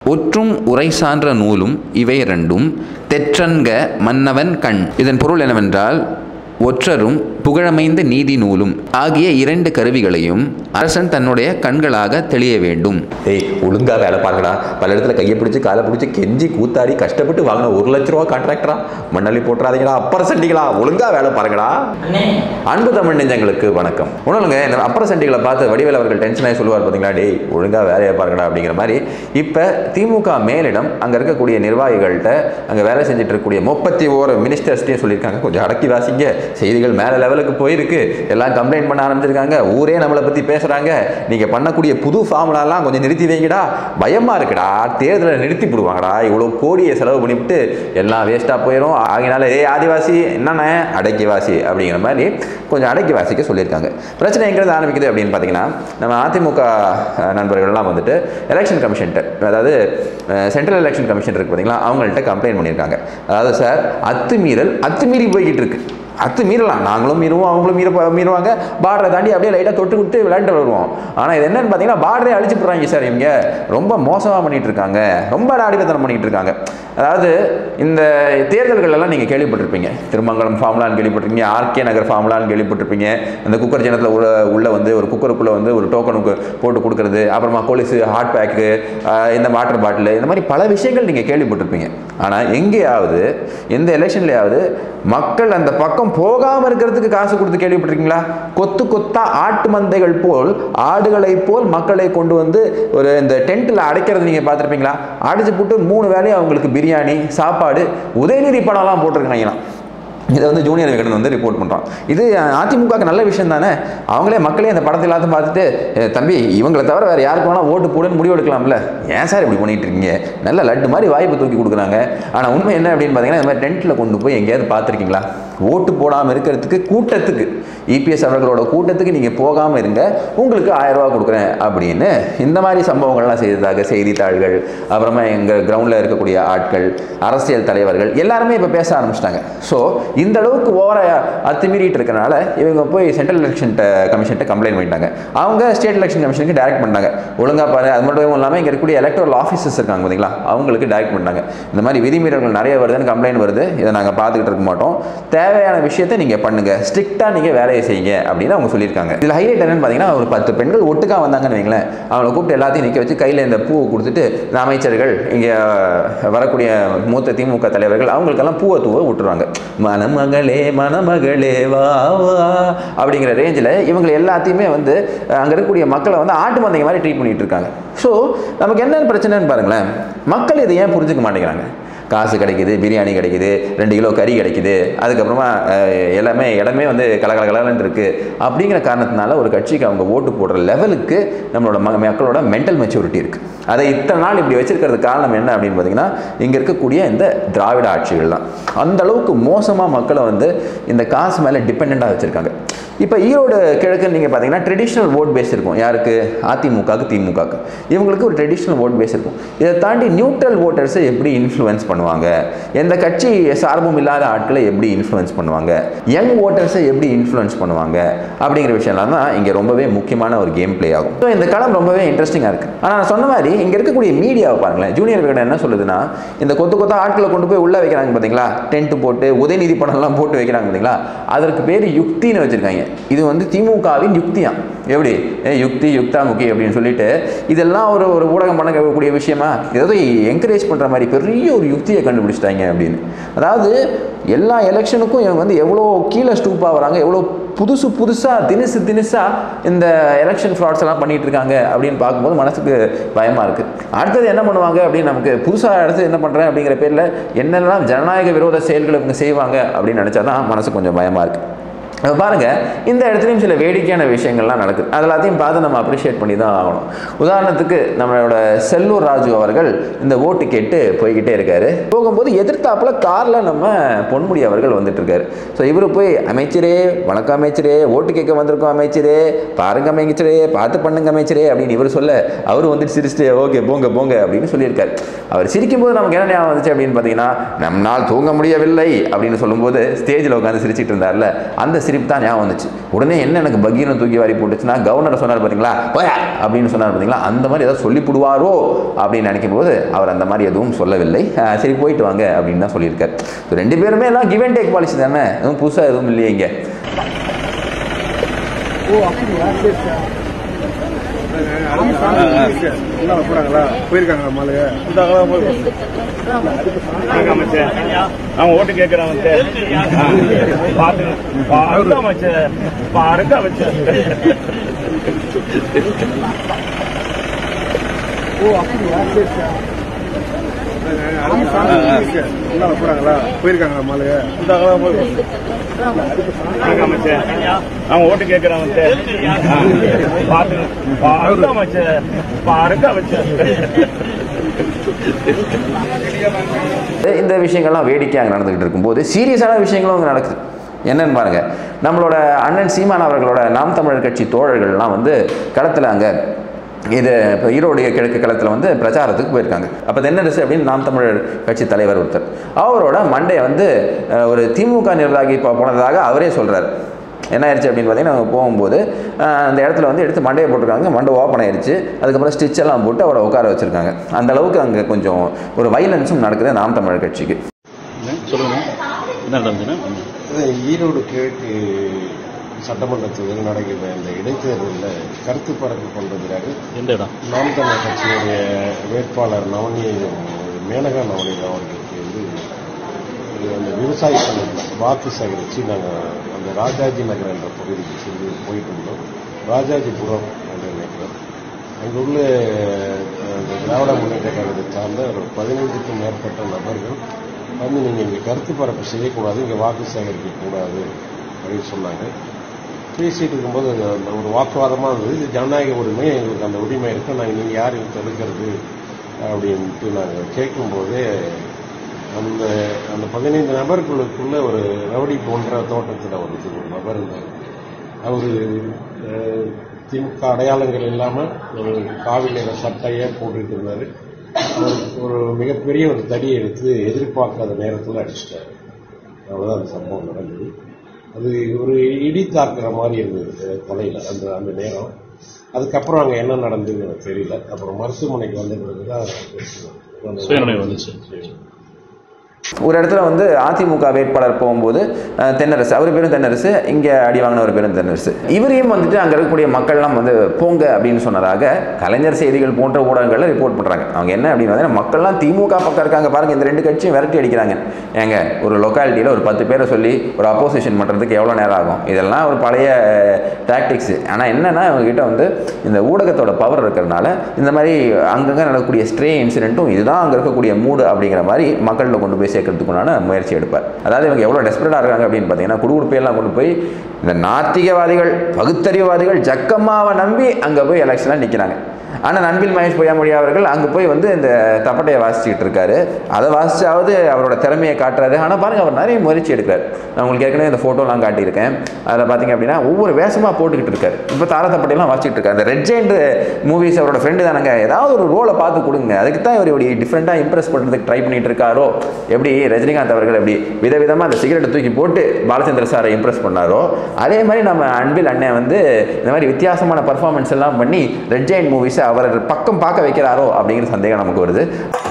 ஒற்றும் உரை சான்ற நூலும் இவை இரண்டும் தெற்றன்க மன்னவன் கண் இதன் பொருள் என்னவென்றால் ஒற்றரும் புகழமைந்த நீதி நூலும் ஆகிய இரண்டு கருவிகளையும் அரசன் தன்னுடைய கண்களாக தெளிய வேண்டும் ஏய் ஒழுங்கா வேலை பாருங்கடா பல இடத்துல கையை பிடிச்சி காலை பிடிச்சி கெஞ்சி கூத்தாடி கஷ்டப்பட்டு வாங்கின ஒரு லட்ச ரூபா கான்ட்ராக்டரா மண்ணள்ளி போட்டுறாதீங்களா அப்பர் சண்டிகளா ஒழுங்கா வேலை பாருங்கடா அன்பு தமிழ் நெஞ்சங்களுக்கு வணக்கம் ஒன்றும் இந்த அப்பர் சண்டிகளை பார்த்து வடிவேல் அவர்கள் டென்ஷன் ஆகி சொல்லுவார் பார்த்தீங்களா டேய் ஒழுங்கா வேலையை பாருங்கடா அப்படிங்கிற மாதிரி இப்போ திமுக மேலிடம் அங்கே இருக்கக்கூடிய நிர்வாகிகள்கிட்ட அங்கே வேலை செஞ்சுட்டு இருக்கக்கூடிய முப்பத்தி ஓரு மினிஸ்டர்ஸ்டையும் சொல்லியிருக்காங்க கொஞ்சம் அடக்கி வாசிங்க செய்திகள் மேலே லெவலுக்கு போயிருக்கு எல்லாம் கம்ப்ளைண்ட் பண்ண ஆரம்பிச்சிருக்காங்க ஊரே நம்மளை பற்றி பேசுகிறாங்க நீங்கள் பண்ணக்கூடிய புது ஃபார்முலாலாம் கொஞ்சம் நிறுத்தி வைங்கடா பயமாக இருக்குடா தேர்தலை நிறுத்தி போடுவாங்கடா இவ்வளோ கோடியை செலவு பண்ணிவிட்டு எல்லாம் வேஸ்ட்டாக போயிடும் ஆகினால ஏய் ஆதிவாசி என்னண்ணே அடக்கி வாசி அப்படிங்கிற மாதிரி கொஞ்சம் அடக்கி வாசிக்க சொல்லியிருக்காங்க பிரச்சனை எங்கிறது ஆரம்பிக்குது அப்படின்னு பார்த்தீங்கன்னா நம்ம அதிமுக அஹ், நண்பர்கள்லாம் வந்துட்டு எலெக்ஷன் கமிஷன்ட்ட அதாவது சென்ட்ரல் எலெக்ஷன் கமிஷன் இருக்கு பார்த்தீங்களா அவங்கள்ட்ட கம்ப்ளைண்ட் பண்ணியிருக்காங்க அதாவது சார் அத்துமீறல் அத்துமீறி போய்கிட்டு இருக்கு அத்து மீறலாம் நாங்களும் மீறுவோம் அவங்களும் மீற மீறுவாங்க பார்டரை தாண்டி அப்படியே லைட்டாக தொட்டு விட்டு விளையாண்டு வருவோம் ஆனால் இது என்னன்னு பார்த்தீங்கன்னா பார்டரே அழிச்சு போடுறாங்க சார் இவங்க ரொம்ப மோசமாக பண்ணிட்டு இருக்காங்க ரொம்ப அடிமைத்தனம் பண்ணிட்டு இருக்காங்க அதாவது இந்த தேர்தல்கள் எல்லாம் நீங்கள் கேள்விப்பட்டிருப்பீங்க திருமங்கலம் ஃபார்முலான்னு கேள்விப்பட்டிருப்பீங்க ஆர்கே நகர் ஃபார்முலான்னு கேள்விப்பட்டிருப்பீங்க அந்த குக்கர் ஜனத்தில் உள்ள உள்ள வந்து ஒரு குக்கருக்குள்ளே வந்து ஒரு டோக்கனுக்கு போட்டு கொடுக்கறது அப்புறமா கொலுசு ஹாட் பேக்கு இந்த வாட்டர் பாட்டில் இந்த மாதிரி பல விஷயங்கள் நீங்கள் கேள்விப்பட்டிருப்பீங்க ஆனால் எங்கேயாவது எந்த எலெக்ஷன்லையாவது மக்கள் அந்த பக்கம் போகாமல் இருக்கிறதுக்கு காசு கொடுத்து கேள்விப்பட்டிருக்கீங்களா கொத்து கொத்தா ஆட்டு மந்தைகள் போல் ஆடுகளை போல் மக்களை கொண்டு வந்து ஒரு இந்த டென்ட்டில் அடைக்கிறது நீங்கள் பார்த்துருப்பீங்களா அடைச்சு போட்டு மூணு வேலையும் அவங்களுக்கு பிரியாணி சாப்பாடு உதயநிதி படம்லாம் போட்டிருக்காங்களாம் இதை வந்து ஜூனியர் விகடன் வந்து ரிப்போர்ட் பண்ணுறான் இது அதிமுகவுக்கு நல்ல விஷயம் தானே அவங்களே மக்களே அந்த படத்தை எல்லாத்தையும் பார்த்துட்டு "ஏ, தம்பி இவங்களை தவிர வேறு யாருக்கு வேணால் ஓட்டு போடுன்னு முடிவு எடுக்கலாம்ல ஏன் சார் இப்படி பண்ணிட்டு இருக்கீங்க நல்ல லட்டு மாதிரி வாய்ப்பு தூக்கி கொடுக்குறாங்க ஆனால் உண்மை என்ன அப்படின்னு பார்த்தீங்கன்னா இந்த மாதிரி டென்ட்டில் கொண்டு போய் எங்கேயாவது பார்த்துருக்கீங்களா ஓட்டு போடாமல் இருக்கிறதுக்கு கூட்டத்துக்கு இபிஎஸ் அவர்களோட கூட்டத்துக்கு நீங்கள் போகாமல் இருங்க உங்களுக்கு ஆயிரம் ரூபா கொடுக்குறேன் அப்படின்னு இந்த மாதிரி சம்பவங்கள்லாம் செய்ததாக செய்தித்தாள்கள் அப்புறமா எங்கள் கிரவுண்டில் இருக்கக்கூடிய ஆட்கள் அரசியல் தலைவர்கள் எல்லாருமே இப்போ பேச ஆரம்பிச்சிட்டாங்க ஸோ இந்த அளவுக்கு ஓவர அத்துமீறிட்டு இருக்கனால இவங்க போய் சென்ட்ரல் எலெக்ஷன் கமிஷன்ட்ட கம்ப்ளைண்ட் பண்ணிட்டாங்க அவங்க ஸ்டேட் எலெக்ஷன் கமிஷனுக்கு டைரக்ட் பண்ணாங்க ஒழுங்கா பாரு அது மட்டும் இல்லாமல் இங்கே இருக்கக்கூடிய எலக்ட்ரல் ஆஃபீஸர்ஸ் இருக்காங்க பார்த்தீங்களா அவங்களுக்கு டைரக்ட் பண்ணாங்க இந்த மாதிரி விதிமீறல்கள் நிறைய வருதுன்னு கம்ப்ளைண்ட் வருது இதை நாங்கள் பார்த்துக்கிட்டு இருக்க மாட்டோம் தேவையான விஷயத்தை நீங்கள் பண்ணுங்க ஸ்ட்ரிக்டாக நீங்கள் வேலையை செய்யுங்க அப்படின்னு அவங்க சொல்லியிருக்காங்க இதில் ஹைலைட் என்னன்னு பார்த்தீங்கன்னா ஒரு பத்து பெண்கள் ஒட்டுக்கா வந்தாங்கன்னு வைங்களேன் அவங்கள கூப்பிட்டு எல்லாத்தையும் நிற்க வச்சு கையில் இந்த பூவை கொடுத்துட்டு இந்த அமைச்சர்கள் இங்கே வரக்கூடிய மூத்த திமுக தலைவர்கள் அவங்களுக்கெல்லாம் பூவை தூவ விட்டுருவாங்க மணமகளே மணமகளே வா வா அப்படிங்கிற ரேஞ்சில் இவங்க எல்லாத்தையுமே வந்து அங்கே இருக்கக்கூடிய மக்களை வந்து ஆட்டு மந்தைங்க மாதிரி ட்ரீட் பண்ணிட்டு இருக்காங்க ஸோ நமக்கு என்ன பிரச்சனைன்னு பாருங்களேன் மக்கள் இதை ஏன் புரிஞ்சுக்க மாட்டேங்கிறாங்க காசு கிடைக்குது பிரியாணி கிடைக்குது ரெண்டு கிலோ கறி கிடைக்குது அதுக்கப்புறமா அஹ், எல்லாமே இடமே வந்து கலகலகலன்னு இருக்கு அப்படிங்கிற காரணத்தினால ஒரு கட்சிக்கு அவங்க ஓட்டு போடுற லெவலுக்கு நம்மளோட ம மக்களோட மென்டல் மெச்சூரிட்டி இருக்கு அதை இத்தனை நாள் இப்படி வச்சிருக்கிறது காரணம் என்ன அப்படின்னு பார்த்தீங்கன்னா இங்கே இருக்கக்கூடிய இந்த திராவிட ஆட்சிகள் தான் அந்த அளவுக்கு மோசமாக மக்களை வந்து இந்த காசு மேலே டிபெண்ட்டாக வச்சுருக்காங்க இப்போ ஈரோடு கிழக்கு நீங்கள் பார்த்தீங்கன்னா ட்ரெடிஷ்னல் ஓட் பேஸ் இருக்கும் யாருக்கு அதிமுகவுக்கு திமுகவுக்கு இவங்களுக்கு ஒரு ட்ரெடிஷ்னல் ஓட் பேஸ் இருக்கும் இதை தாண்டி நியூட்ரல் ஓட்டர்ஸை எப்படி இன்ஃப்ளூயன்ஸ் பண்ணுவாங்க எந்த கட்சி சார்பும் இல்லாத ஆட்களை எப்படி இன்ஃப்ளூயன்ஸ் பண்ணுவாங்க யங் ஓட்டர்ஸை எப்படி இன்ஃப்ளூயன்ஸ் பண்ணுவாங்க அப்படிங்கிற விஷயம்லாம் தான் இங்கே ரொம்பவே முக்கியமான ஒரு கேம் ப்ளே ஆகும் ஸோ இந்த களம் ரொம்பவே இன்ட்ரெஸ்டிங்காக இருக்குது ஆனால் நான் சொன்ன மாதிரி இங்கே இருக்கக்கூடிய மீடியாவை பாருங்களேன் ஜூனியர் விகடன் என்ன சொல்லுதுன்னா இந்த கொத்து கொத்த ஆட்களை கொண்டு போய் உள்ளே வைக்கிறாங்க பார்த்தீங்களா டென்ட் போட்டு உதயநிதி படம்லாம் போட்டு வைக்கிறாங்க பார்த்தீங்களா அதற்கு பேர் யுக்தின்னு வச்சுருக்காங்க இது வந்து திமுகவின் யுக்தியாம் எப்படி ஏ யுக்தி யுக்தாமுகி அப்படின்னு சொல்லிட்டு இதெல்லாம் ஒரு ஒரு ஊடகம் பண்ணக்கூடிய விஷயமா ஏதோ என்கரேஜ் பண்ணுற மாதிரி பெரிய ஒரு யுக்தியை கண்டுபிடிச்சிட்டாங்க அப்படின்னு அதாவது எல்லா எலெக்ஷனுக்கும் இவங்க வந்து எவ்வளோ கீழே ஸ்டூப் ஆகுறாங்க எவ்வளோ புதுசு புதுசாக தினுசு தினுசாக இந்த எலெக்ஷன் ஃப்ராட்ஸ் எல்லாம் பண்ணிட்டு இருக்காங்க அப்படின்னு பார்க்கும்போது மனசுக்கு பயமாக இருக்குது அடுத்தது என்ன பண்ணுவாங்க அப்படின்னு நமக்கு புதுசாக அடுத்து என்ன பண்ணுறேன் அப்படிங்கிற பேரில் என்னெல்லாம் ஜனநாயக விரோத செயல்களை இவங்க செய்வாங்க அப்படின்னு நினச்சா தான் மனசு கொஞ்சம் பயமாக இருக்குது அப்ப பாருங்க இந்த இடத்துலையும் சில வேடிக்கையான விஷயங்கள்லாம் நடக்குது அது எல்லாத்தையும் பார்த்து நம்ம அப்ரிஷியேட் பண்ணி தான் ஆகணும் உதாரணத்துக்கு நம்மளோட செல்லூர் ராஜு அவர்கள் இந்த ஓட்டு கேட்டு போய்கிட்டே இருக்காரு போகும்போது எதிர்த்தாப்புல கார்ல நம்ம பொன்முடி அவர்கள் வந்துட்டு இருக்காரு ஸோ இவர் போய் அமைச்சரே வணக்கம் அமைச்சரே ஓட்டு கேட்க வந்திருக்கோம் அமைச்சரே பாருங்க அமைச்சரே பார்த்து பண்ணுங்க அமைச்சரே அப்படின்னு இவர் சொல்ல அவர் வந்துட்டு சிரிச்சுட்டு ஓகே போங்க போங்க அப்படின்னு சொல்லியிருக்காரு அவர் சிரிக்கும்போது நமக்கு என்ன ஞாபகம் வந்துச்சு அப்படின்னு பார்த்தீங்கன்னா நம்மால் தூங்க முடியவில்லை அப்படின்னு சொல்லும்போது ஸ்டேஜில் உட்காந்து சிரிச்சிட்டு இருந்தார்ல அந்த சிரிப்பு சிரிப்பு தான் ஞாபகம் வந்துச்சு உடனே என்ன எனக்கு பகீரன் தூக்கி வாரி போட்டுச்சுன்னா கவர்னர் சொன்னார் பார்த்தீங்களா போயா அப்படின்னு சொன்னார் பார்த்தீங்களா அந்த மாதிரி ஏதாவது சொல்லி போடுவாரோ அப்படின்னு நினைக்கும் போது அவர் அந்த மாதிரி எதுவும் சொல்லவில்லை அஹ் சரி போயிட்டு வாங்க அப்படின்னு தான் சொல்லியிருக்கார் So, ரெண்டு பேருமே எல்லாம் கிவ் அண்ட் டேக் பாலிசி தானே எதுவும் புதுசாக எதுவும் இல்லையே இங்கே எல்லாம் போறாங்களா போயிருக்காங்களா மாலு வாங்க அமைச்சர் அவன் ஓட்டு கேட்கிறான் அமைச்சர் பாத்து பாருங்க அமைச்சர் பாருங்க அமைச்சர் எல்லாம் போறாங்களா போயிருக்காங்களா மாலு வாங்க அமைச்சர் அவன் ஓட்டு கேட்கிறான் அமைச்சர் பாத்து பாருங்க அமைச்சர் பாருங்க அமைச்சர் இந்த விஷயங்கள்லாம் வேடிக்கையாக நடந்துகிட்டு இருக்கும்போது சீரியஸான விஷயங்களும் அங்கே நடக்குது என்னன்னு பாருங்க நம்மளோட அண்ணன் சீமான் அவர்களோட நாம் தமிழர் கட்சி தோழர்கள்லாம் வந்து களத்தில் அங்கே இது இப்போ ஈரோடு கிழக்கு களத்தில் வந்து பிரச்சாரத்துக்கு போயிருக்காங்க அப்போ தென்னரசு அப்படின்னு நாம் தமிழர் கட்சி தலைவர் ஒருத்தர் அவரோட மண்டையை வந்து அஹ், ஒரு திமுக நிர்வாகி போ- போனதாக அவரே சொல்கிறார் என்ன ஆயிடுச்சு அப்படின்னு பார்த்தீங்கன்னா அவங்க போகும்போது அஹ், அந்த இடத்துல வந்து எடுத்து மண்டையை போட்டிருக்காங்க மண்டை ஓப்பன் ஆயிடுச்சு அதுக்கப்புறம் ஸ்டிச் எல்லாம் போட்டு அவரை உட்கார வச்சிருக்காங்க அந்த அளவுக்கு அங்கே கொஞ்சம் ஒரு வைலன்ஸும் நடக்குது நாம் தமிழர் கட்சிக்கு சொல்லுங்க என்ன நடந்துச்சுன்னா ஈரோடு கிழக்கு சட்டமன்ற தேர்தல் நடக்கிற இந்த இடைத்தேர்தலில் கருத்து பரப்பு பண்றதுக்காக எந்த இடம் நாம் தமிழர் கட்சியுடைய வேட்பாளர் நவநீதம் மேனகா நவநீதம் அவர்களுக்கு வந்து ஒரு அந்த விவசாய சங்கத்தில் வாக்கு சேகரித்து நாங்கள் அந்த ராஜாஜி நகர் என்ற பகுதிக்கு சென்று போயிட்டு இருந்தோம் ராஜாஜிபுரம் என்ற நகரம் அங்கே உள்ள அஹ், இந்த திராவிட முன்னேற்ற கழகத்தை சார்ந்த ஒரு பதினைஞ்சுக்கும் மேற்பட்ட நபர்கள் வந்து நீங்கள் இங்கே கருத்து பரப்பு செய்யக்கூடாது இங்கே வாக்கு சேகரிக்க கூடாது அப்படின்னு சொன்னாங்க பேசிட்டு இருக்கும்போது அது அந்த ஒரு வாக்குவாதமாக இருந்தது இது ஜனநாயக உரிமை எங்களுக்கு அந்த உரிமை இருக்கு நாங்கள் நீங்கள் யார் எங்களுக்கு தடுக்கிறது அப்படின்ட்டு நாங்கள் கேட்கும்போதே அந்த அந்த பதினைந்து நபர்களுக்குள்ள ஒரு ரவுடி போன்ற தோட்டத்தில் ஒரு ஒரு நபர் இருந்தார் அவர் திமுக அடையாளங்கள் இல்லாமல் ஒரு காவி நிற சட்டையை போட்டுட்டு இருந்தார் அவர் ஒரு மிகப்பெரிய ஒரு தடியை எடுத்து எதிர்பார்க்காத நேரத்தில் அடிச்சிட்டாரு அவ்வளோதான் அந்த சம்பவம் நடந்தது அது ஒரு இடி தாக்குற மாதிரி இருந்தது தலையில் அந்த அந்த நேரம் அதுக்கப்புறம் அங்கே என்ன நடந்தது எனக்கு தெரியல அப்புறம் மருத்துவமனைக்கு வந்த பிறகு தான் சுயநினைவு வந்துச்சு ஒரு இடத்துல வந்து அதிமுக வேட்பாளர் போகும்போது அஹ், தென்னரசு அவர் பேரும் தென்னரசு இங்கே அடி வாங்கின ஒரு பேரும் தென்னரசு இவரையும் வந்துட்டு அங்கே இருக்கக்கூடிய மக்கள்லாம் வந்து போங்க அப்படின்னு சொன்னதாக கலைஞர் செய்திகள் போன்ற ஊடகங்களில் ரிப்போர்ட் பண்ணுறாங்க அவங்க என்ன அப்படின்னு பார்த்தீங்கன்னா மக்கள்லாம் திமுக பக்கம் இருக்காங்க பாருங்க இந்த ரெண்டு கட்சியும் விரட்டி அடிக்கிறாங்க ஏங்க ஒரு லொக்காலிட்டியில் ஒரு பத்து பேரை சொல்லி ஒரு அப்போசிஷன் பண்ணுறதுக்கு எவ்வளோ நேரம் ஆகும் இதெல்லாம் ஒரு பழைய டாக்டிக்ஸ் ஆனால் என்னன்னா இவங்ககிட்ட வந்து இந்த ஊடகத்தோட பவர் இருக்கிறதுனால இந்த மாதிரி அங்கங்கே நடக்கக்கூடிய ஸ்ட்ரே இன்சிடென்ட்டும் இதுதான் அங்கே இருக்கக்கூடிய மூடு அப்படிங்கிற மாதிரி மக்கள்கிட்ட கொண்டு போய் சேர்க்கறதுக்குண்டான முயற்சி எடுப்பார் அதாவது இவங்க எவ்வளோ டெஸ்பரேட்டாக இருக்காங்க அப்படின்னு பார்த்தீங்கன்னா குடுகுடுப்பையெல்லாம் கொண்டு போய் இந்த நாத்திகவாதிகள் பகுத்தறிவுவாதிகள் ஜக்கம்மாவை நம்பி அங்கே போய் எலெக்ஷனாக நிற்கிறாங்க ஆனால் நண்பில் மகேஷ் பொய்யாமொழி அவர்கள் அங்கே போய் வந்து இந்த தப்பட்டையை வாசிச்சுக்கிட்டு இருக்காரு அதை வாசிச்சாவது அவரோட திறமையை காட்டுறாரு ஆனால் பாருங்க அவர் நிறைய முயற்சி எடுக்கிறார் நான் உங்களுக்கு ஏற்கனவே இந்த ஃபோட்டோலாம் காட்டியிருக்கேன் அதில் பார்த்தீங்க அப்படின்னா ஒவ்வொரு வேஷமாக போட்டுக்கிட்டு இருக்காரு இப்போ தார தப்பட்டையெல்லாம் வாசிச்சுட்டு இருக்காரு அந்த ரெட் ஜெயிண்ட் மூவிஸ் அவரோட ஃப்ரெண்டு தானங்க ஏதாவது ஒரு ரோலை பார்த்து கொடுங்க அதுக்கு தான் இவர் இப்படி டிஃப்ரெண்ட்டாக இம்ப்ரெஸ் பண்ணுறதுக்கு ட்ரை பண்ணிட்டு இருக்காரோ எப்படி ரஜினிகாந்த் அவர்கள் எப்படி விதவிதமாக அந்த சிகரெட்டை தூக்கி போட்டு பாலச்சந்திர சாரை இம்ப்ரெஸ் பண்ணாரோ அதே மாதிரி நம்ம அன்பில் அண்ணன் வந்து இந்த மாதிரி வித்தியாசமான பர்ஃபார்மன்ஸ் எல்லாம் பண்ணி ரெட் ஜெயின் மூவிஸை அவர் பக்கம் பார்க்க வைக்கிறாரோ அப்படிங்கிற சந்தேகம் நமக்கு வருது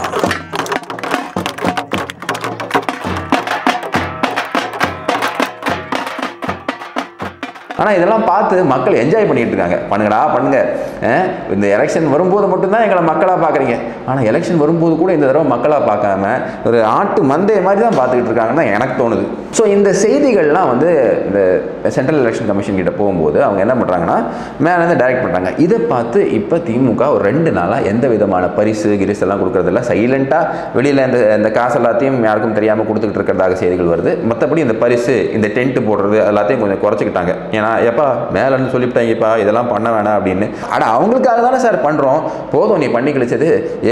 ஆனால் இதெல்லாம் பார்த்து மக்கள் என்ஜாய் பண்ணிட்டு இருக்காங்க பண்ணுங்கடா பண்ணுங்க அஹ் இந்த எலெக்ஷன் வரும்போது மட்டும்தான் எங்களை மக்களாக பார்க்குறீங்க ஆனால் எலெக்ஷன் வரும்போது கூட இந்த தடவை மக்களாக பார்க்காம ஒரு ஆட்டு மந்தைய மாதிரி தான் பார்த்துக்கிட்டு இருக்காங்கன்னு தான் எனக்கு தோணுது ஸோ இந்த செய்திகள்லாம் வந்து இந்த சென்ட்ரல் எலெக்ஷன் கமிஷன் கிட்ட போகும்போது அவங்க என்ன பண்ணுறாங்கன்னா மேலேருந்து டைரக்ட் பண்ணுறாங்க இதை பார்த்து இப்போ திமுக ஒரு ரெண்டு நாளாக எந்த விதமான பரிசு கிரிசு எல்லாம் கொடுக்கறதில்ல சைலண்ட்டாக வெளியில் இந்த இந்த காசு எல்லாத்தையும் யாருக்கும் தெரியாமல் கொடுத்துக்கிட்டு இருக்கிறதாக செய்திகள் வருது மற்றபடி இந்த பரிசு இந்த டென்ட் போடுறது எல்லாத்தையும் கொஞ்சம் குறைச்சிக்கிட்டாங்க ஏன்னா எப்பா மேலேருந்து சொல்லிவிட்டாங்கப்பா இதெல்லாம் பண்ண வேணாம் அப்படின்னு ஆனால் அவங்களுக்காக தானே சார் பண்ணுறோம் போதும் நீ பண்ணி கழிச்சது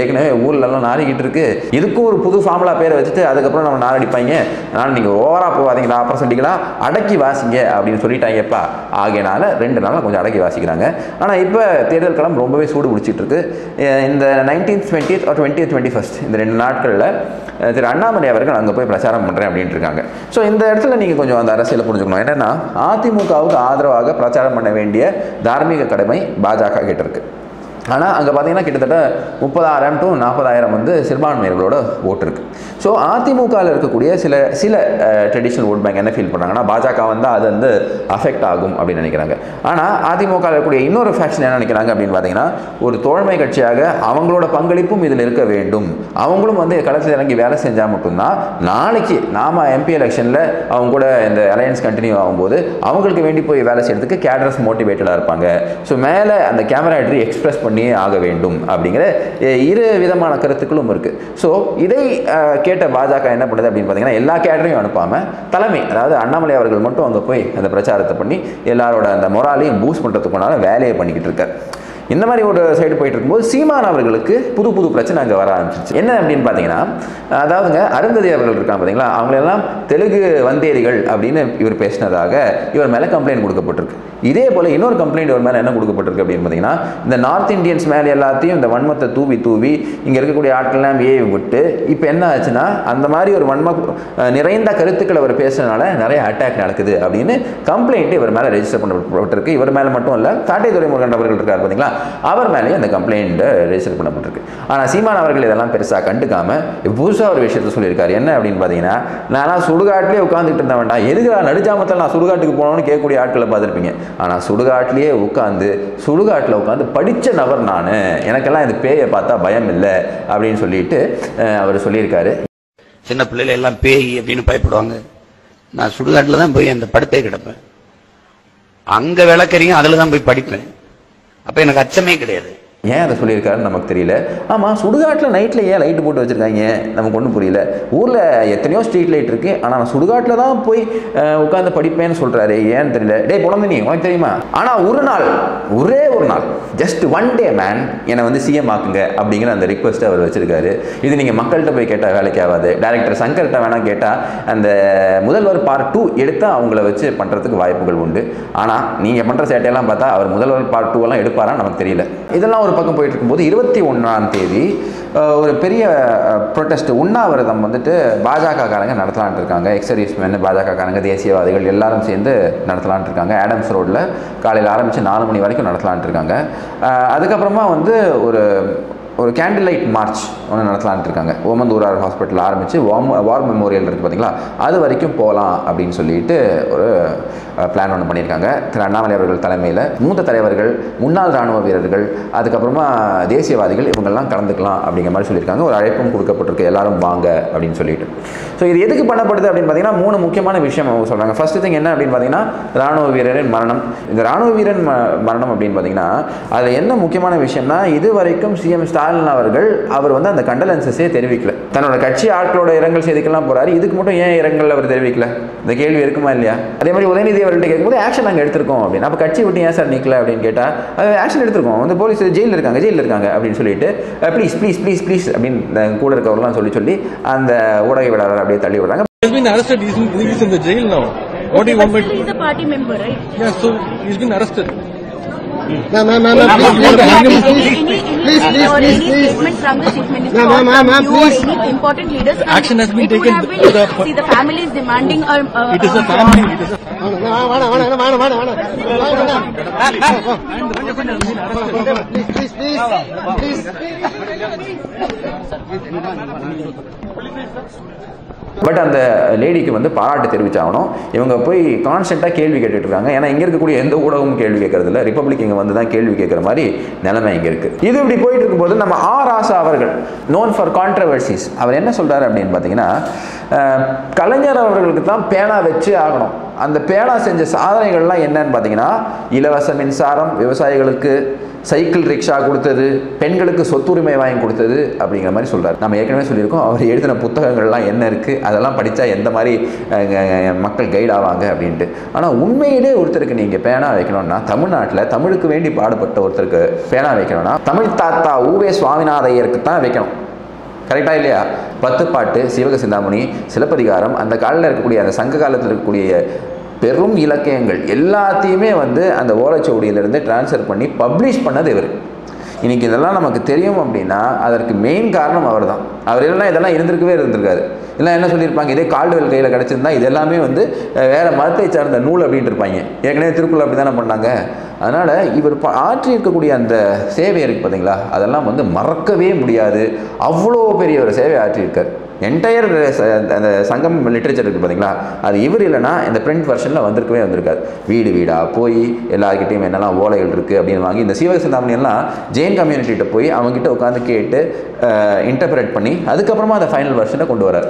ஏற்கனவே ஊர்லலாம் நாரிக்கிட்டு இருக்கு இதுக்கும் ஒரு புது ஃபார்முலா பேரை வச்சுட்டு அதுக்கப்புறம் நம்ம நாரடிப்பாங்க அதனால் நீங்கள் ஓவராக போகாதீங்களா அப்புறம் சொல்லிக்கலாம் அடக்கி வாசிங்க அப்படின்னு சொல்லிட்டாங்கப்பா ஆகையினால ரெண்டு நாளில் கொஞ்சம் அடக்கி வாசிக்கிறாங்க ஆனால் இப்போ தேர்தல் களம் ரொம்பவே சூடு பிடிச்சிட்டு இருக்கு அஹ் இந்த nineteen twenty twenty twenty first இந்த ரெண்டு நாட்களில் அஹ் திரு அண்ணாமலை அவர்கள் அங்கே போய் பிரச்சாரம் பண்ணுறேன் அப்படின்ட்டு இருக்காங்க ஸோ இந்த இடத்துல நீங்கள் கொஞ்சம் அந்த அரசியலை புரிஞ்சுக்கணும் என்னன்னா அதிமுகவுக்கு ஆதரவாக பிரச்சாரம் பண்ண வேண்டிய தார்மீக கடமை பாஜக கிட்ட இருக்கு ஆனால் அங்கே பார்த்தீங்கன்னா கிட்டத்தட்ட முப்பதாயிரம் டு நாற்பதாயிரம் வந்து சிறுபான்மையர்களோட ஓட்டு இருக்கு ஸோ அதிமுகவில் இருக்கக்கூடிய சில சில ட்ரெடிஷ்னல் ஓட் பேங்க் என்ன ஃபீல் பண்ணுறாங்கன்னா பாஜக வந்தால் அது வந்து அஃபெக்ட் ஆகும் அப்படின்னு நினைக்கிறாங்க ஆனால் அதிமுகவில் இருக்கக்கூடிய இன்னொரு ஃபேக்ஷன் என்ன நினைக்கிறாங்க அப்படின்னு பார்த்தீங்கன்னா ஒரு தோழமை கட்சியாக அவங்களோட பங்களிப்பும் இதில் இருக்க வேண்டும் அவங்களும் வந்து களத்தில் இறங்கி வேலை செஞ்சால் மட்டும்தான் நாளைக்கு நாம எம்பி எலெக்ஷனில் அவங்க கூட இந்த அலையன்ஸ் கண்டினியூ ஆகும்போது அவங்களுக்கு வேண்டி போய் வேலை செய்யறதுக்கு கேடர்ஸ் மோட்டிவேட்டடாக இருப்பாங்க ஸோ மேலே அந்த கேமராட்ரி எக்ஸ்பிரஸ் பண்ணியே ஆக வேண்டும் அப்படிங்கிற அஹ், இரு விதமான கருத்துக்களும் இருக்குது ஸோ இதை அஹ், கேட்ட பாஜக என்ன பண்ணுது அப்படின்னு பார்த்தீங்கன்னா எல்லா கேடரையும் அனுப்பாமல் தலைமை அதாவது அண்ணாமலை அவர்கள் மட்டும் அங்கே போய் அந்த பிரச்சாரத்தை பண்ணி எல்லாரோட அந்த மொராலையும் பூஸ்ட் பண்ணுறதுக்குனால வேலையை பண்ணிக்கிட்டு இருக்கார் இந்த மாதிரி ஒரு சைடு போயிட்டு இருக்கும்போது சீமான் அவர்களுக்கு புது புது பிரச்சனை அங்கே வர ஆரம்பிச்சிச்சு என்ன அப்படின்னு பார்த்தீங்கன்னா அதாவதுங்க அருந்ததி அவர்கள் இருக்காங்க பார்த்தீங்களா அவங்களெல்லாம் தெலுங்கு வந்தேரிகள் அப்படின்னு இவர் பேசினதாக இவர் மேலே கம்ப்ளைண்ட் கொடுக்கப்பட்டிருக்கு இதே போல் இன்னொரு கம்ப்ளைண்ட் இவர் மேலே என்ன கொடுக்கப்பட்டிருக்கு அப்படின்னு பார்த்தீங்கன்னா இந்த நார்த் இந்தியன்ஸ் மேலே எல்லாத்தையும் இந்த வன்மத்தை தூவி தூவி இங்கே இருக்கக்கூடிய ஆட்கள்லாம் ஏவி விட்டு இப்போ என்ன ஆச்சுன்னா அந்த மாதிரி ஒரு வன்ம அஹ், நிறைந்த கருத்துக்களை அவர் பேசுறதுனால நிறைய அட்டாக் நடக்குது அப்படின்னு கம்ப்ளைண்ட் இவர் மேலே ரெஜிஸ்டர் பண்ணப்பட்டிருக்கு இவர் மேலே மட்டும் இல்லை காட்டை துறைமுருகன் அவர்கள் இருக்கார் பார்த்தீங்களா அவர் மேலேயும் அந்த கம்ப்ளைண்ட் ரெஜிஸ்டர் பண்ணப்பட்டிருக்கு ஆனால் சீமான் அவர்கள் இதெல்லாம் பெருசாக கண்டுக்காம புதுசாக ஒரு விஷயத்த சொல்லியிருக்காரு என்ன அப்படின்னு பார்த்தீங்கன்னா நான்லாம் சுடுகாட்டிலே உட்காந்துட்டு இருந்த வேண்டாம் எதுக்கு நடுஜாமத்தில் நான் சுடுகாட்டுக்கு போனோம்னு கேட்கக்கூடிய ஆட்களை பார்த்துருப்பீங்க ஆனால் சுடுகாட்டிலேயே உட்காந்து சுடுகாட்டில் உட்காந்து படித்த நபர் நான் எனக்கெல்லாம் இந்த பேயை பார்த்தா பயம் இல்லை அப்படின்னு சொல்லிட்டு அஹ், அவர் சொல்லியிருக்காரு சின்ன பிள்ளைல எல்லாம் பேய் அப்படின்னு பயப்படுவாங்க நான் சுடுகாட்டில் தான் போய் அந்த படுத்தே கிடப்பேன் அங்க விளக்கறியும் அதுல தான் போய் படிப்பேன் அப்ப எனக்கு அச்சமே கிடையாது ஏன் அதை சொல்லியிருக்காருன்னு நமக்கு தெரியல ஆமாம் சுடுகாட்டில் நைட்டில் ஏன் லைட்டு போட்டு வச்சுருக்காங்க நமக்கு ஒன்றும் புரியல ஊரில் எத்தனையோ ஸ்ட்ரீட் லைட் இருக்குது ஆனால் நான் சுடுகாட்டில் தான் போய் அஹ், உட்காந்து படிப்பேன்னு சொல்கிறாரு ஏன்னு தெரியல டேய் புலந்து நீ உனக்கு தெரியுமா ஆனால் ஒரு நாள் ஒரே ஒரு நாள் ஜஸ்ட் ஒன் டே மேன் என்னை வந்து சிஎம் ஆக்குங்க அப்படிங்கிற அந்த ரிக்வஸ்ட்டை அவர் வச்சிருக்காரு இது நீங்கள் மக்கள்கிட்ட போய் கேட்டால் வேலைக்கு ஆகாது டேரக்டர் சங்கர்கிட்ட வேணால் கேட்டால் அந்த முதல்வர் பார்ட் டூ எடுத்தால் அவங்கள வச்சு பண்ணுறதுக்கு வாய்ப்புகள் உண்டு ஆனால் நீங்கள் பண்ணுற சேட்டையெல்லாம் பார்த்தா அவர் முதல்வர் பார்ட் டூ எல்லாம் எடுப்பாரா நமக்கு தெரியல இதெல்லாம் ஒரு பக்கம் போயிட்டு இருக்கும்போது இருபத்தி ஒன்றாம் தேதி அஹ், ஒரு பெரிய ப்ரொட்டஸ்ட் உண்ணாவிரதம் வந்துட்டு பாஜக காரங்க நடத்தலான்ட்டு இருக்காங்க எக்ஸர்வீஸ்மேன் பாஜக காரங்க தேசியவாதிகள் எல்லாரும் சேர்ந்து நடத்தலான்ட்டு இருக்காங்க ஆடம்ஸ் ரோட்டில் காலையில் ஆரம்பித்து நாலு மணி வரைக்கும் நடத்தலான்ட்டு இருக்காங்க அஹ், அதுக்கப்புறமா வந்து ஒரு ஒரு கேண்டில் லைட் மார்ச் ஒன்று நடத்தலான்ட்டு இருக்காங்க ஓமந்தூரார் ஹாஸ்பிட்டல் ஆரம்பித்து வாம் வார் மெமோரியல் இருக்குது பார்த்தீங்களா அது வரைக்கும் போகலாம் அப்படின்னு சொல்லிட்டு ஒரு பிளான் ஒன்று பண்ணியிருக்காங்க திரு அண்ணாமலை அவர்கள் தலைமையில் மூத்த தலைவர்கள் முன்னாள் ராணுவ வீரர்கள் அதுக்கப்புறமா தேசியவாதிகள் இவங்கெல்லாம் கலந்துக்கலாம் அப்படிங்கிற மாதிரி சொல்லியிருக்காங்க ஒரு அழைப்பும் கொடுக்கப்பட்டிருக்கு எல்லாரும் வாங்க அப்படின்னு சொல்லிட்டு ஸோ இது எதுக்கு பண்ணப்படுது அப்படின்னு பார்த்தீங்கன்னா மூணு முக்கியமான விஷயம் அவங்க சொல்கிறாங்க ஃபர்ஸ்ட் திங் என்ன அப்படின்னு பார்த்தீங்கன்னா ராணுவ வீரரின் மரணம் இந்த ராணுவ வீரன் ம- மரணம் அப்படின்னு பார்த்தீங்கன்னா அதில் என்ன முக்கியமான விஷயம்னா இது வரைக்கும் சிஎம் ஸ்டாலின் அவர்கள் அவர் வந்து அந்த கண்டலன்சஸே தெரிவிக்கல தன்னோட கட்சி ஆட்களோட இரங்கல் செய்திக்கெல்லாம் போறாரு இதுக்கு மட்டும் ஏன் இரங்கல் அவர் தெரிவிக்கல இந்த கேள்வி இருக்குமா இல்லையா அதே மாதிரி உதயநிதி அவர்கள்ட்ட கேட்கும்போது ஆக்ஷன் நாங்கள் எடுத்திருக்கோம் அப்படின்னு அப்போ கட்சி விட்டு ஏன் சார் நிற்கல அப்படின்னு கேட்டால் அது ஆக்ஷன் எடுத்திருக்கோம் வந்து போலீஸ் ஜெயிலில் இருக்காங்க ஜெயிலில் இருக்காங்க அப்படின்னு சொல்லிட்டு ப்ளீஸ் ப்ளீஸ் ப்ளீஸ் ப்ளீஸ் அப்படின்னு இந்த கூட இருக்கவர்கள்லாம் சொல்லி சொல்லி அந்த ஊடகவியலாளர் அப்படியே தள்ளி விடுறாங்க He's been arrested. He's in, he's in the jail now. What do you want me to? He's a party member, right? Yeah, so he's been arrested. Ma'am, ma'am, ma'am, ma'am, please, please, Any, please, any, please, any, please, any, please, or please, any please. statement from the chief minister Ma'am, or ma'am, from ma'am, you or please. any important leaders. and Action has been it would taken. have been- The- see, the family is demanding a. a It is a a- family. It is a வேணாம், வேணாம், வேணாம், வேணாம், வேணாம், வேணாம், வேணாம். Please, please, please, please. But அந்த லேடிக்கு வந்து பாராட்டு தெரிவிச்சாகணும் இவங்க போய் கான்ஸ்டண்ட்டாக கேள்வி கேட்டுட்டு இருக்காங்க ஏன்னா இங்கே இருக்கக்கூடிய எந்த ஊடகமும் கேள்வி கேட்கறது இல்லை ரிப்பப்ளிக் இங்கே வந்து தான் கேள்வி கேட்குற மாதிரி நிலைமை இங்கே இருக்குது இது இப்படி போயிட்டு இருக்கும்போது நம்ம ஆர் ஆசா அவர்கள் நோன் ஃபார் கான்ட்ரவர்சிஸ் அவர் என்ன சொல்கிறாரு அப்படின்னு பார்த்தீங்கன்னா அஹ், கலைஞர் அவர்களுக்கு தான் பேனா வச்சு ஆகணும் அந்த பேனா செஞ்ச சாதனைகள்லாம் என்னன்னு பார்த்தீங்கன்னா இலவச மின்சாரம் விவசாயிகளுக்கு சைக்கிள் ரிக்ஷா கொடுத்தது பெண்களுக்கு சொத்துரிமை வாங்கி கொடுத்தது அப்படிங்கிற மாதிரி சொல்றாரு நம்ம ஏற்கனவே சொல்லியிருக்கோம் அவர் எழுதின புத்தகங்கள்லாம் என்ன இருக்குது அதெல்லாம் படித்தா எந்த மாதிரி அஹ், அஹ், மக்கள் கைட் ஆவாங்க அப்படின்ட்டு ஆனால் உண்மையிலே ஒருத்தருக்கு நீங்கள் பேனா வைக்கணும்னா தமிழ்நாட்டில் தமிழுக்கு வேண்டி பாடுபட்ட ஒருத்தருக்கு பேனா வைக்கணும்னா தமிழ் தாத்தா ஊவே சுவாமிநாத ஐயருக்கு தான் வைக்கணும் கரெக்டா இல்லையா பத்து பாட்டு சிவக சிந்தாமணி சிலப்பதிகாரம் அந்த காலில் இருக்கக்கூடிய அந்த சங்க காலத்தில் இருக்கக்கூடிய பெரும் இலக்கியங்கள் எல்லாத்தையுமே வந்து அந்த ஓலைச்சுவடியிலிருந்து ட்ரான்ஸ்ஃபர் பண்ணி பப்ளிஷ் பண்ணது இவர் இன்னைக்கு இதெல்லாம் நமக்கு தெரியும் அப்படின்னா அதற்கு மெயின் காரணம் அவர் தான் அவர் இல்லைன்னா இதெல்லாம் இருந்திருக்கவே இருந்திருக்காது இல்லை என்ன சொல்லியிருப்பாங்க இதே கால்டுவெல் கையில் கிடச்சிருந்தா இது எல்லாமே வந்து அஹ், வேற மதத்தை சார்ந்த நூல் அப்படின்ட்டு இருப்பாங்க ஏற்கனவே திருக்குறள் அப்படி தானே பண்ணாங்க அதனால் இவர் ப- ஆற்றி இருக்கக்கூடிய அந்த சேவை இருக்குது பார்த்தீங்களா அதெல்லாம் வந்து மறக்கவே முடியாது அவ்வளோ பெரிய ஒரு சேவை ஆற்றியிருக்கார் என்டையர் அந்த சங்கம் லிட்ரேச்சர் இருக்குது பார்த்தீங்களா அது இவர் இல்லைன்னா இந்த பிரிண்ட் வெர்ஷனில் வந்திருக்கவே வந்திருக்காது வீடு வீடாக போய் எல்லாருக்கிட்டையும் என்னெல்லாம் ஓலைகள் இருக்குது அப்படின்னு வாங்கி இந்த சீவக சிந்தாமணி எல்லாம் ஜெயின் கம்யூனிட்டிகிட்ட போய் அவங்ககிட்ட உட்காந்து கேட்டு இன்டர்பிரேட் பண்ணி அதுக்கப்புறமா அந்த ஃபைனல் வெர்ஷனை கொண்டு வரார்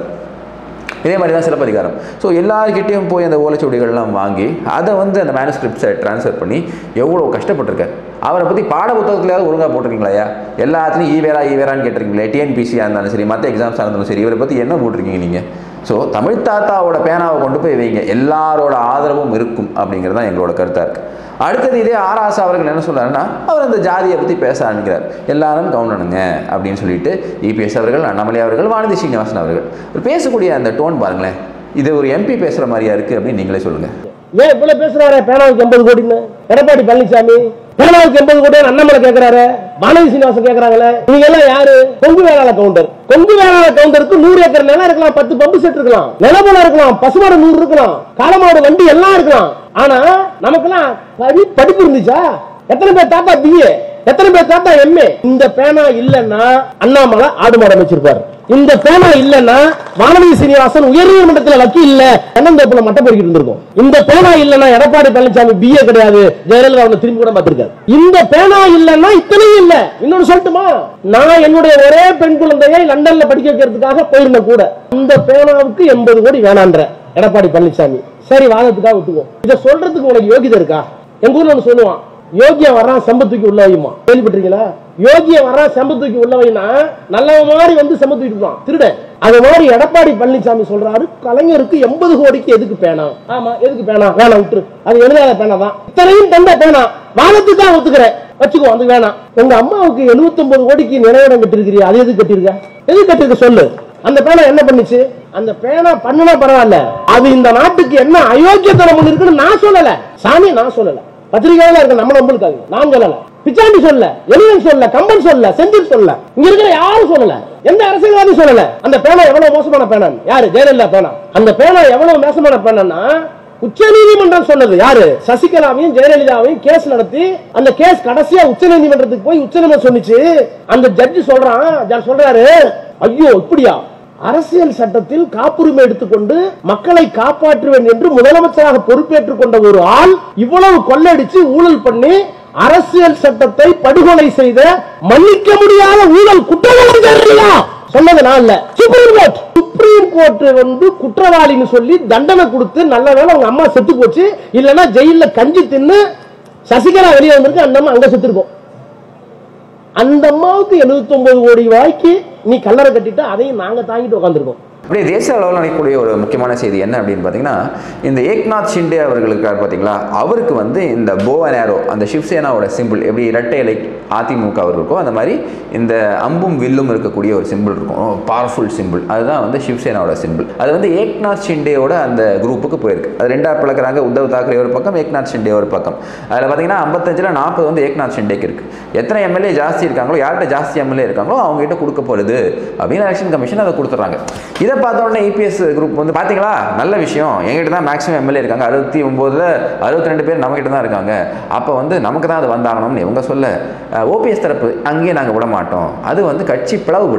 இதே மாதிரி தான் சிலப்பதிகாரம் ஸோ எல்லார்கிட்டேயும் போய் அந்த ஓலைச்சுவடிகள்லாம் வாங்கி அதை வந்து அந்த மேனுஸ்கிரிப்ட்ஸை ட்ரான்ஸ்ஃபர் பண்ணி எவ்வளோ கஷ்டப்பட்டிருக்காரு அவரை பற்றி பாட புத்தகத்துலையாவது ஒழுங்காக போட்டிருக்கீங்களா ஐயா எல்லாத்துலையும் ஈவேரா ஈவேரான்னு கேட்டிருக்கீங்களே டிஎன்பிசியாக இருந்தாலும் சரி மற்ற எக்ஸாம்ஸாக இருந்தாலும் சரி இவரை பற்றி என்ன போட்டிருக்கீங்க நீங்கள் ஸோ தமிழ் தாத்தாவோட பேனாவை கொண்டு போய் வைங்க எல்லாரோட ஆதரவும் இருக்கும் அப்படிங்கிறது தான் எங்களோட கருத்தாக இருக்குது அடுத்தது இதே ஆராசா அவர்கள் என்ன சொல்றாருன்னா அவர் அந்த ஜாதியை பற்றி பேச ஆரம்பிக்கிறார் எல்லாரும் கவுண்டனுங்க அப்படின்னு சொல்லிட்டு இபிஎஸ் அவர்கள் அண்ணாமலை அவர்கள் வானதி சீனிவாசன் அவர்கள் இவர் பேசக்கூடிய அந்த டோன் பாருங்களேன் இது ஒரு எம்பி பேசுகிற மாதிரியா இருக்குது அப்படின்னு நீங்களே சொல்லுங்கள் ஏன் இவ்வளவு பேசுறாரு பேனாவுக்கு எண்பது கோடின்னு எடப்பாடி பழனிசாமி பேனாவுக்கு எண்பது கோடி அண்ணாமலை கேக்குறாரு வானதி சீனிவாசன் கேக்குறாங்களே நீங்க எல்லாம் யாரு கொங்கு வேளாள கவுண்டர் கொங்கு வேளாள கவுண்டருக்கு நூறு ஏக்கர் நிலம் இருக்கலாம் பத்து பம்பு செட் இருக்கலாம் நிலபலம் இருக்கலாம் பசுமாடு நூறு இருக்கலாம் காலமாடு வண்டி எல்லாம் இருக்கலாம் ஆனா நமக்கெல்லாம் படி படிப்பு இருந்துச்சா எத்தனை பேர் தாத்தா பிஏ எத்தனை பேர் தாத்தா எம்ஏ இந்த பேனா இல்லன்னா அண்ணாமலை ஆடு மாடு அமைச்சிருப்பாரு இந்த பேனா இல்லன்னா வானதி சீனிவாசன் உயர்நீதிமன்றத்தில் வக்கீல் இல்ல தென்னந்தோப்புல மட்டை பொறுக்கிட்டு இருந்திருக்கும் இந்த பேனா இல்லன்னா எடப்பாடி பழனிசாமி பிஏ கிடையாது ஜெயலலிதா அவனை திரும்பி கூட பார்த்திருக்காரு இந்த பேனா இல்லன்னா இத்தனையும் இல்ல இன்னொன்னு சொல்லட்டுமா நான் என்னுடைய ஒரே பெண் குழந்தையை லண்டன்ல படிக்க வைக்கிறதுக்காக போயிருந்தேன் கூட இந்த பேனாவுக்கு எண்பது கோடி வேணான்ற எடப்பாடி பழனிசாமி சரி வாதத்துக்காக ஒத்துக்குவோம் இதை சொல்றதுக்கு உனக்கு யோகிதை இருக்கா எங்க ஊர்ல ஒண்ணு சொல்லுவான் யோகிய வர்றான் செம்பத்தூக்கி உள்ள வையுமா கேள்விப்பட்டிருக்கீங்களா யோகிய வர்றான் செம்பத்தூக்கி உள்ள வைனா நல்லவன் மாதிரி வந்து செம்பத்தூக்கிட்டு இருப்பான் திருட அது மாதிரி எடப்பாடி பழனிசாமி சொல்றாரு கலைஞருக்கு எண்பது கோடிக்கு எதுக்கு பேனா ஆமா எதுக்கு பேனா வேணாம் விட்டுரு அது எழுதாத பேனா தான் இத்தனையும் தந்த பேனா வாதத்துக்கு தான் ஒத்துக்கிறேன் வச்சுக்கோ அது வேணாம் உங்க அம்மாவுக்கு 79 கோடிக்கு நினைவிடம் கட்டிருக்கிறியா அது எது கட்டிருக்க எது கட்டிருக்க சொல்லு அந்த பேனா என்ன பண்ணுச்சு அந்த பேனா பண்ணுனா பரவாயில்ல அது இந்த நாட்டுக்கு என்ன அயோக்கியத்தனம் பண்ணிருக்குன்னு நான் சொல்லல சாமி நான் சொல்லல பத்திரிகையில இருக்க நம்ம நம்பளுக்காது நான் சொல்லல பிச்சாண்டி சொல்லல எலியன் சொல்லல கம்பன் சொல்லல செந்தில் சொல்லல இங்க இருக்கிற யாரும் சொல்லல எந்த அரசியல்வாதியும் சொல்லல அந்த பேனா எவ்வளவு மோசமான பேனா யாரு ஜெயலலிதா பேனா அந்த பேனா எவ்வளவு மோசமான பேனா உச்ச நீதிமன்றம் சொன்னது யாரு சசிகலாவையும் ஜெயலலிதாவையும் கேஸ் நடத்தி அந்த கேஸ் கடைசியா உச்ச நீதிமன்றத்துக்கு போய் உச்ச நீதிமன்றம் சொன்னிச்சு அந்த ஜட்ஜி சொல்றான் ஜட்ஜ் சொல்றாரு ஐயோ இப்படியா அரசியல் சட்டத்தில் காப்புரிமை எடுத்துக்கொண்டு மக்களை காப்பாற்றுவேன் என்று முதலமைச்சராக பொறுப்பேற்றுக் கொண்ட ஒரு ஆள் இவ்வளவு கொள்ளடிச்சு ஊழல் பண்ணி அரசியல் சட்டத்தை படுகொலை செய்த மன்னிக்க முடியாத ஊழல் குற்றவாளிகள் சொன்னது நான் இல்ல சுப்ரீம் கோர்ட் சுப்ரீம் கோர்ட் வந்து குற்றவாளின்னு சொல்லி தண்டனை கொடுத்து நல்ல வேளை அவங்க அம்மா செத்து போச்சு இல்லைன்னா ஜெயில கஞ்சி தின்னு சசிகலா வெளியே வந்திருக்கு அந்த அம்மா அங்க செத்துருக்கும் அந்த அம்மாவுக்கு 79 கோடி ரூபாய்க்கு நீ கல்லறை கட்டிட்டு அதையும் நாங்க தாங்கிட்டு உட்காந்துருக்கோம் அப்படியே தேசிய அளவில் நடக்கக்கூடிய ஒரு முக்கியமான செய்தி என்ன அப்படின்னு பார்த்தீங்கன்னா இந்த ஏக்நாத் ஷிண்டே அவர்களுக்கு இருக்கார் பார்த்தீங்களா அவருக்கு வந்து இந்த போ அண்ட் ஆரோ அந்த சிவசேனாவோட சிம்பிள் எப்படி இரட்டை இலை அதிமுக அவர் இருக்கோ அந்த மாதிரி இந்த அம்பும் வில்லும் இருக்கக்கூடிய ஒரு சிம்பிள் இருக்கும் பவர்ஃபுல் சிம்பிள் அதுதான் வந்து சிவசேனாவோட சிம்பிள் அது வந்து ஏக்நாத் ஷிண்டேவோட அந்த குரூப்புக்கு போயிருக்கு அது ரெண்டா பிளக்குறாங்க உத்தவ் தாக்கரே ஒரு பக்கம் ஏக்நாத் ஷிண்டே ஒரு பக்கம் அதில் பார்த்தீங்கன்னா ஐம்பத்தஞ்சில் நாற்பது வந்து ஏக்நாத் ஷிண்டேக்கு இருக்கு எத்தனை எம்எல்ஏ ஜாஸ்தி இருக்காங்களோ யார்கிட்ட ஜாஸ்தி எம்எல்ஏ இருக்காங்களோ அவங்க கிட்ட கொடுக்க போகிறது அப்படின்னு எலெக்ஷன் கமிஷன் அதை கொடுத்துட்றாங்க இதை பார்த்த உடனே இபிஎஸ் குரூப் வந்து பார்த்தீங்களா நல்ல விஷயம் எங்கிட்ட தான் மேக்ஸிமம் எம்எல்ஏ இருக்காங்க அறுபத்தி ஒம்போதில் அறுபத்தி ரெண்டு பேர் நம்மகிட்ட தான் இருக்காங்க அப்போ வந்து நமக்கு தான் அது வந்தாகணும்னு இவங்க சொல்ல ஓபிஎஸ் தரப்பு அங்கேயே நாங்கள் விட மாட்டோம் அது வந்து கட்சி பிளவுபட்டிருக்கு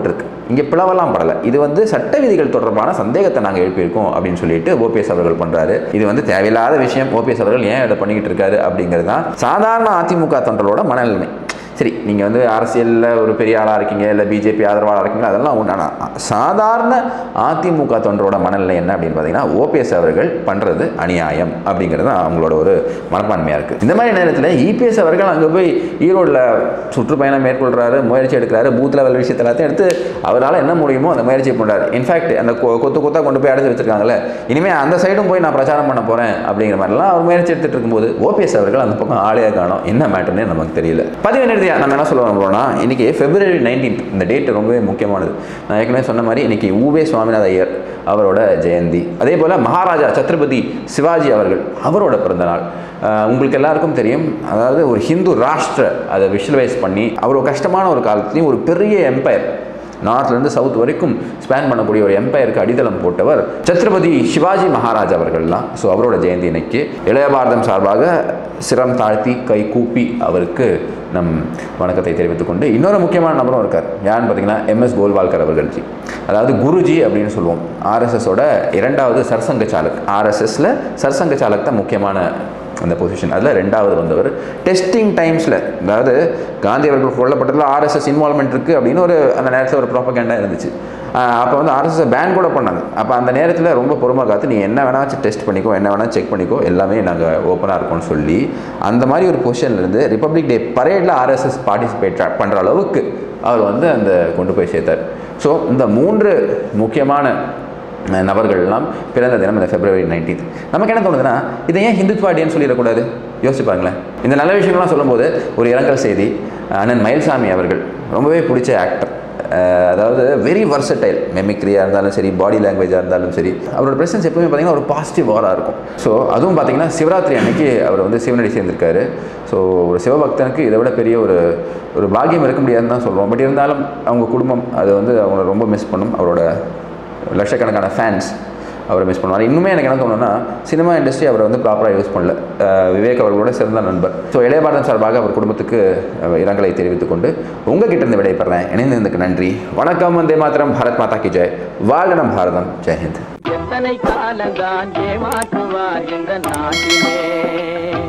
இங்கே பிளவெல்லாம் படலை இது வந்து சட்ட விதிகள் தொடர்பான சந்தேகத்தை நாங்கள் எழுப்பியிருக்கோம் அப்படின்னு சொல்லிட்டு ஓபிஎஸ் அவர்கள் பண்ணுறாரு இது வந்து தேவையில்லாத விஷயம் ஓபிஎஸ் அவர்கள் ஏன் இதை பண்ணிக்கிட்டு இருக்காரு அப்படிங்கிறது தான் சாதாரண அதிமுக தொண்டரோட மனநிலைமை சரி நீங்கள் வந்து அரசியலில் ஒரு பெரிய ஆளாக இருக்கீங்க இல்லை பிஜேபி ஆதரவாளராக இருக்கீங்க அதெல்லாம் ஒன்று ஆனால் சாதாரண அதிமுக தொண்டரோட மனநிலை என்ன அப்படின்னு பார்த்தீங்கன்னா ஓபிஎஸ் அவர்கள் பண்ணுறது அநியாயம் அப்படிங்கிறது தான் அவங்களோட ஒரு மனப்பான்மையாக இருக்குது இந்த மாதிரி நேரத்தில் இபிஎஸ் அவர்கள் அங்கே போய் ஈரோட்டில் சுற்றுப்பயணம் மேற்கொள்கிறாரு முயற்சி எடுக்கிறாரு பூத் லெவல் விஷயத்தை எல்லாத்தையும் எடுத்து அவரால் என்ன முடியுமோ அந்த முயற்சியை பண்ணுறாரு இன்ஃபேக்ட் அந்த கொ- கொத்து கொத்தாக கொண்டு போய் அடைச்சி வச்சிருக்காங்கல்ல இனிமேல் அந்த சைடும் போய் நான் பிரச்சாரம் பண்ண போகிறேன் அப்படிங்கிற மாதிரிலாம் அவர் முயற்சி எடுத்துட்டு இருக்கும்போது ஓபிஎஸ் அவர்கள் அந்த பக்கம் ஆளையே காணோம் என்ன மேட்டர்னே நமக்கு தெரியல பதிவு நிறுத்தியா நம்ம என்ன சொல்ல போகிறோம்னா இன்னைக்கு பிப்ரவரி நைன்டீன்த் இந்த டேட் ரொம்பவே முக்கியமானது நான் ஏற்கனவே சொன்ன மாதிரி இன்னைக்கு ஊவே சுவாமிநாத ஐயர் அவரோட ஜெயந்தி அதே போல் மகாராஜா சத்ரபதி சிவாஜி அவர்கள் அவரோட பிறந்தநாள் ஆஹ் உங்களுக்கு எல்லாருக்கும் தெரியும் அதாவது ஒரு ஹிந்து ராஷ்டிர அதை விஷுவலைஸ் பண்ணி அவர் ஒரு கஷ்டமான ஒரு காலத்துலேயும் ஒரு பெரிய எம்பையர் நார்த்லேருந்து சவுத் வரைக்கும் ஸ்பேன் பண்ணக்கூடிய ஒரு எம்பையருக்கு அடித்தளம் போட்டவர் சத்ரபதி சிவாஜி மகாராஜ் அவர்கள்லாம் ஸோ அவரோட ஜெயந்தி இன்னைக்கு இளைய பாரதம் சார்பாக சிரம் தாழ்த்தி கை கூப்பி அவருக்கு நம் வணக்கத்தை தெரிவித்துக் கொண்டு இன்னொரு முக்கியமான நபரும் இருக்கார் யாருன்னு பார்த்தீங்கன்னா எம்எஸ் கோல்வால்கர் அவர்கள்ஜி அதாவது குருஜி அப்படின்னு சொல்லுவோம் ஆர்எஸ்எஸோட இரண்டாவது சர்சங்க சாலக் ஆர்எஸ்எஸ்ல சர்சங்க சாலக் தான் முக்கியமான அந்த பொசிஷன் அதில் ரெண்டாவது வந்தவர் டெஸ்டிங் டைம்ஸில் அதாவது காந்தி அவர்கள் கொல்லப்பட்டதில் ஆர்எஸ்எஸ் இன்வால்மெண்ட் இருக்குது அப்படின்னு ஒரு அந்த நேரத்தில் ஒரு ப்ராப்பகேண்டா இருந்துச்சு அப்போ வந்து ஆர்எஸ்எஸ் பேன் கூட பண்ணாங்க அப்போ அந்த நேரத்தில் ரொம்ப பொறுமை காத்து நீ என்ன வேணாச்சும் டெஸ்ட் பண்ணிக்கோ என்ன வேணால் செக் பண்ணிக்கோ எல்லாமே நாங்கள் ஓப்பனாக இருக்கோம்னு சொல்லி அந்த மாதிரி ஒரு பொசிஷன்லேருந்து ரிப்பப்ளிக் டே பரேடில் ஆர்எஸ்எஸ் பார்ட்டிசிபேட் பண்ணுற அளவுக்கு அவர் வந்து அந்த கொண்டு போய் சேர்த்தார் ஸோ இந்த மூன்று முக்கியமான அஹ், நபர்கள் எல்லாம் பிறந்த தினம் இந்த பிப்ரவரி நைன்டீன்த் நமக்கு என்ன தோணுதுன்னா இதை ஏன் ஹிந்துத்வா டேன்னு சொல்லிடக்கூடாது யோசிச்சு பாருங்களேன் இந்த நல்ல விஷயங்கள்லாம் சொல்லும்போது ஒரு இரங்கல் செய்தி அண்ணன் மயில்சாமி அவர்கள் ரொம்பவே பிடிச்ச ஆக்டர் அதாவது வெரி வர்சடைல் மெமிக்ரியாக இருந்தாலும் சரி பாடி லாங்குவேஜாக இருந்தாலும் சரி அவரோட ப்ரெசன்ஸ் எப்பவுமே பார்த்தீங்கன்னா ஒரு பாசிட்டிவ் வாராக இருக்கும் ஸோ அதுவும் பார்த்தீங்கன்னா சிவராத்திரி அன்னைக்கு அவர் வந்து சிவனடி சேர்ந்திருக்காரு ஸோ ஒரு சிவபக்தனுக்கு இதை விட பெரிய ஒரு ஒரு பாக்கியம் இருக்க முடியாதுன்னு தான் சொல்லுவோம் பட் இருந்தாலும் அவங்க குடும்பம் அது வந்து அவங்கள ரொம்ப மிஸ் பண்ணும் அவரோட லட்சக்கணக்கான ஃபேன்ஸ் அவரை மிஸ் பண்ணுவார் இன்னுமே எனக்கு என்ன தோணுன்னா சினிமா இண்டஸ்ட்ரி அவரை வந்து ப்ராப்பராக யூஸ் பண்ணல அஹ் விவேக் அவர்களோட சிறந்த நண்பர் ஸோ இளையபாரதம் சார்பாக அவர் குடும்பத்துக்கு அஹ், இரங்கலை தெரிவித்துக் கொண்டு உங்ககிட்ட இருந்து விடைபெறேன் இணைந்ததுக்கு நன்றி வணக்கம் வந்தே மாத்திரம் பாரத் மாதா கி ஜெய் வாழ்கனம் பாரதம் ஜெயஹிந்த் எத்தனை காலந்தான் ஏமாற்றுவார் இந்த நாட்டிலே